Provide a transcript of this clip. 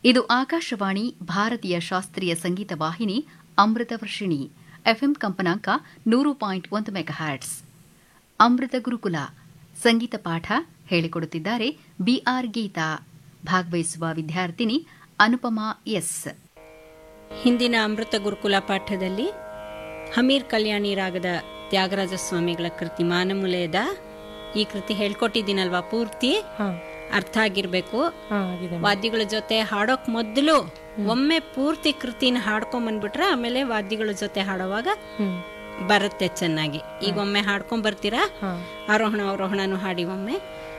ಇದು ಆಕಾಶವಾಣಿ ಭಾರತೀಯ ಶಾಸ್ತ್ರೀಯ ಸಂಗೀತ ವಾಹಿನಿ ಅಮೃತ ವರ್ಷಿಣಿ ಎಫ್ಎಂ ಕಂಪನಾಂಕ ನೂರು ಪಾಯಿಂಟ್ ಒಂದು ಮೆಗಾಹ್ಯಾಟ್ಸ್ ಅಮೃತ ಗುರುಕುಲ ಸಂಗೀತ ಪಾಠ ಹೇಳಿಕೊಡುತ್ತಿದ್ದಾರೆ ಬಿಆರ್ ಗೀತಾ ಭಾಗವಹಿಸುವ ವಿದ್ಯಾರ್ಥಿನಿ ಅನುಪಮಾ ಎಸ್ ಹಿಂದಿನ ಅಮೃತ ಗುರುಕುಲ ಪಾಠದಲ್ಲಿ ಹಮೀರ್ ಕಲ್ಯಾಣಿ ರಾಗದ ತ್ಯಾಗರಾಜ ಸ್ವಾಮಿಗಳ ಕೃತಿ ಮಾನಮುಲೆಯದ ಈ ಕೃತಿ ಹೇಳ್ಕೊಟ್ಟಿದ್ದೀನಲ್ವಾ ಪೂರ್ತಿ ಹಾ ಅರ್ಥ ಆಗಿರ್ಬೇಕು ಹಾ ಆಗಿದೆ ವಾದ್ಯಗಳ ಜೊತೆ ಹಾಡೋಕ್ ಮೊದಲು ಒಮ್ಮೆ ಪೂರ್ತಿ ಕೃತಿನ ಹಾಡ್ಕೊಂಡ್ ಬಂದ್ಬಿಟ್ರೆ ಆಮೇಲೆ ವಾದ್ಯಗಳ ಜೊತೆ ಹಾಡುವಾಗ ಹ್ಮ್ ಬರುತ್ತೆ ಚೆನ್ನಾಗಿ ಈಗ ಒಮ್ಮೆ ಹಾಡ್ಕೊಂಡ್ ಬರ್ತೀರಾ ಹಾ ಆರೋಹಣ ಅವರೋಹಣನು ಹಾಡಿ ಒಮ್ಮೆ